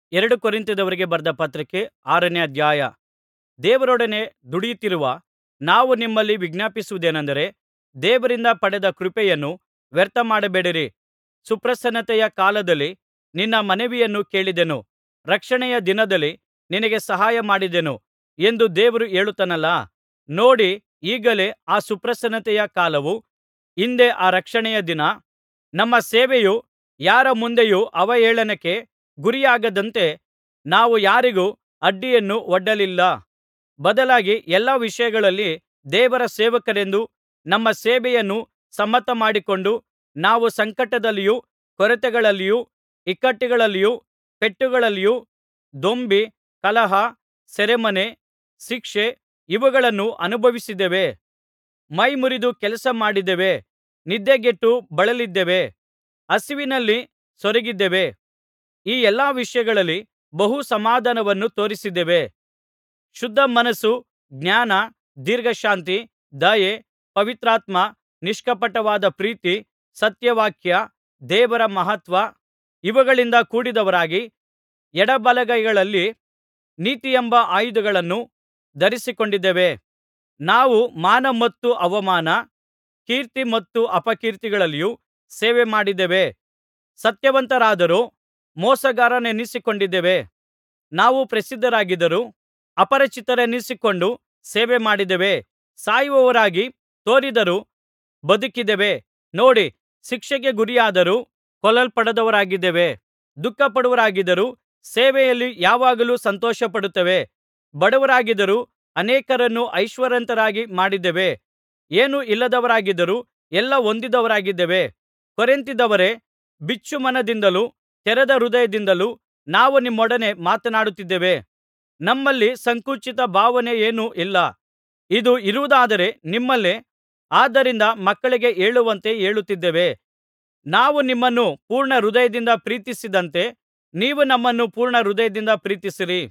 ಎರಡು ಕೊರಿಂಥದವರಿಗೆ ಬರೆದ ಪತ್ರಿಕೆ ಆರನೇ ಅಧ್ಯಾಯ ದೇವರೊಡನೆ ದುಡಿಯುತ್ತಿರುವ ನಾವು ನಿಮ್ಮಲ್ಲಿ ವಿಜ್ಞಾಪಿಸುವುದೇನಂದರೆ ದೇವರಿಂದ ಪಡೆದ ಕೃಪೆಯನ್ನು ವ್ಯರ್ಥಮಾಡಬೇಡಿರಿ ಸುಪ್ರಸನ್ನತೆಯ ಕಾಲದಲ್ಲಿ ನಿನ್ನ ಮನವಿಯನ್ನು ಕೇಳಿದೆನು ರಕ್ಷಣೆಯ ದಿನದಲ್ಲಿ ನಿನಗೆ ಸಹಾಯಮಾಡಿದೆನು ಎಂದು ದೇವರು ಹೇಳುತ್ತಾನಲ್ಲಾ ನೋಡಿ ಈಗಲೇ ಆ ಸುಪ್ರಸನ್ನತೆಯ ಕಾಲವು ಹಿಂದೆ ಆ ರಕ್ಷಣೆಯ ದಿನ ನಮ್ಮ ಸೇವೆಯು ಯಾರ ಮುಂದೆಯೂ ಅವಹೇಳನಕ್ಕೆ ಗುರಿಯಾಗದಂತೆ ನಾವು ಯಾರಿಗೂ ಅಡ್ಡಿಯನ್ನು ಒಡ್ಡಲಿಲ್ಲ ಬದಲಾಗಿ ಎಲ್ಲಾ ವಿಷಯಗಳಲ್ಲಿ ದೇವರ ಸೇವಕರೆಂದು ನಮ್ಮ ಸೇವೆಯನ್ನು ಸಮ್ಮತಮಾಡಿಕೊಂಡು ನಾವು ಸಂಕಟದಲ್ಲಿಯೂ ಕೊರತೆಗಳಲ್ಲಿಯೂ ಇಕ್ಕಟ್ಟುಗಳಲ್ಲಿಯೂ ಪೆಟ್ಟುಗಳಲ್ಲಿಯೂ ದೊಂಬಿ ಕಲಹ ಸೆರೆಮನೆ ಶಿಕ್ಷೆ ಇವುಗಳನ್ನು ಅನುಭವಿಸಿದ್ದೇವೆ ಮೈಮುರಿದು ಕೆಲಸ ಮಾಡಿದ್ದೇವೆ ನಿದ್ದೆಗೆಟ್ಟು ಬಳಲಿದ್ದೇವೆ ಹಸಿವಿನಲ್ಲಿ ಸೊರಗಿದ್ದೇವೆ ಈ ಎಲ್ಲಾ ವಿಷಯಗಳಲ್ಲಿ ಬಹು ಸಮಾಧಾನವನ್ನು ತೋರಿಸಿದ್ದೇವೆ ಶುದ್ಧ ಮನಸ್ಸು ಜ್ಞಾನ ದೀರ್ಘಶಾಂತಿ ದಯೆ ಪವಿತ್ರಾತ್ಮ ನಿಷ್ಕಪಟವಾದ ಪ್ರೀತಿ ಸತ್ಯವಾಕ್ಯ ದೇವರ ಮಹತ್ವ ಇವುಗಳಿಂದ ಕೂಡಿದವರಾಗಿ ಎಡಬಲಗೈಗಳಲ್ಲಿ ನೀತಿಯೆಂಬ ಆಯುಧಗಳನ್ನು ಧರಿಸಿಕೊಂಡಿದ್ದೇವೆ ನಾವು ಮಾನ ಮತ್ತು ಅವಮಾನ ಕೀರ್ತಿ ಮತ್ತು ಅಪಕೀರ್ತಿಗಳಲ್ಲಿಯೂ ಸೇವೆ ಮಾಡಿದ್ದೇವೆ ಸತ್ಯವಂತರಾದರೂ ಮೋಸಗಾರರೆನಿಸಿಕೊಂಡಿದ್ದೇವೆ ನಾವು ಪ್ರಸಿದ್ಧರಾಗಿದ್ದರೂ ಅಪರಿಚಿತರೆನಿಸಿಕೊಂಡು ಸೇವೆ ಮಾಡಿದ್ದೇವೆ ಸಾಯುವವರಾಗಿ ತೋರಿದರೂ ಬದುಕಿದ್ದೇವೆ ನೋಡಿ ಶಿಕ್ಷೆಗೆ ಗುರಿಯಾದರೂ ಕೊಲ್ಲಲ್ಪಡದವರಾಗಿದ್ದೇವೆ ದುಃಖಪಡುವವರಾಗಿದ್ದರೂ ಸೇವೆಯಲ್ಲಿ ಯಾವಾಗಲೂ ಸಂತೋಷಪಡುತ್ತೇವೆ ಬಡವರಾಗಿದ್ದರೂ ಅನೇಕರನ್ನು ಐಶ್ವರ್ಯವಂತರಾಗಿ ಮಾಡಿದ್ದೇವೆ ಏನೂ ಇಲ್ಲದವರಾಗಿದ್ದರೂ ಎಲ್ಲಾ ಹೊಂದಿದವರಾಗಿದ್ದೇವೆ ಕೊರಿಂಥದವರೇ ಬಿಚ್ಚುಮನದಿಂದಲೂ ತೆರೆದ ಹೃದಯದಿಂದಲೂ ನಾವು ನಿಮ್ಮೊಡನೆ ಮಾತನಾಡುತ್ತಿದ್ದೇವೆ ನಮ್ಮಲ್ಲಿ ಸಂಕುಚಿತ ಭಾವನೆಯೇನೂ ಇಲ್ಲ ಇದು ಇರುವುದಾದರೆ ನಿಮ್ಮಲ್ಲೇ ಆದ್ದರಿಂದ ಮಕ್ಕಳಿಗೆ ಹೇಳುವಂತೆ ಹೇಳುತ್ತಿದ್ದೇವೆ ನಾವು ನಿಮ್ಮನ್ನು ಪೂರ್ಣ ಹೃದಯದಿಂದ ಪ್ರೀತಿಸಿದಂತೆ ನೀವು ನಮ್ಮನ್ನು ಪೂರ್ಣ ಹೃದಯದಿಂದ ಪ್ರೀತಿಸಿರಿ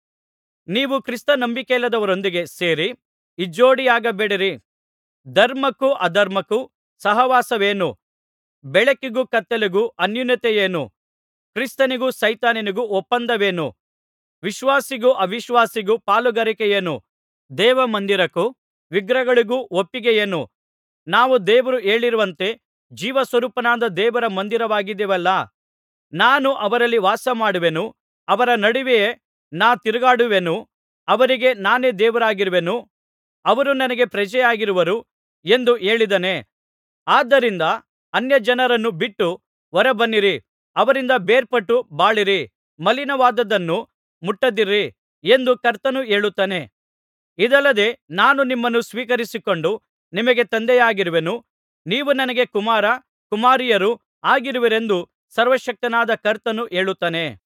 ನೀವು ಕ್ರಿಸ್ತ ನಂಬಿಕೆಯಿಲ್ಲದವರೊಂದಿಗೆ ಸೇರಿ ಇಜ್ಜೋಡಿಯಾಗಬೇಡಿರಿ ಧರ್ಮಕ್ಕೂ ಅಧರ್ಮಕ್ಕೂ ಸಹವಾಸವೇನು ಬೆಳಕಿಗೂ ಕತ್ತಲೆಗೂ ಅನ್ಯೋನ್ಯತೆಯೇನು ಕ್ರಿಸ್ತನಿಗೂ ಸೈತಾನನಿಗೂ ಒಪ್ಪಂದವೇನು ವಿಶ್ವಾಸಿಗೂ ಅವಿಶ್ವಾಸಿಗೂ ಪಾಲುಗಾರಿಕೆಯೇನು ದೇವಮಂದಿರಕ್ಕೂ ವಿಗ್ರಹಗಳಿಗೂ ಒಪ್ಪಿಗೆಯೇನು ನಾವು ದೇವರು ಹೇಳಿರುವಂತೆ ಜೀವಸ್ವರೂಪನಾದ ದೇವರ ಮಂದಿರವಾಗಿದ್ದೇವಲ್ಲಾ ನಾನು ಅವರಲ್ಲಿ ವಾಸಮಾಡುವೆನು ಅವರ ನಡುವೆಯೇ ನಾ ತಿರುಗಾಡುವೆನು ಅವರಿಗೆ ನಾನೇ ದೇವರಾಗಿರುವೆನು ಅವರು ನನಗೆ ಪ್ರಜೆಯಾಗಿರುವರು ಎಂದು ಹೇಳಿದ್ದಾನೆ ಆದ್ದರಿಂದ ಅನ್ಯಜನರನ್ನು ಬಿಟ್ಟು ಹೊರಬನ್ನಿರಿ ಅವರಿಂದ ಬೇರ್ಪಟ್ಟು ಬಾಳಿರಿ ಮಲಿನವಾದದ್ದನ್ನು ಮುಟ್ಟದಿರಿ ಎಂದು ಕರ್ತನು ಹೇಳುತ್ತಾನೆ ಇದಲ್ಲದೆ ನಾನು ನಿಮ್ಮನ್ನು ಸ್ವೀಕರಿಸಿಕೊಂಡು ನಿಮಗೆ ತಂದೆಯಾಗಿರುವೆನು ನೀವು ನನಗೆ ಕುಮಾರ ಕುಮಾರಿಯರು ಆಗಿರುವಿರೆಂದು ಸರ್ವಶಕ್ತನಾದ ಕರ್ತನು ಹೇಳುತ್ತಾನೆ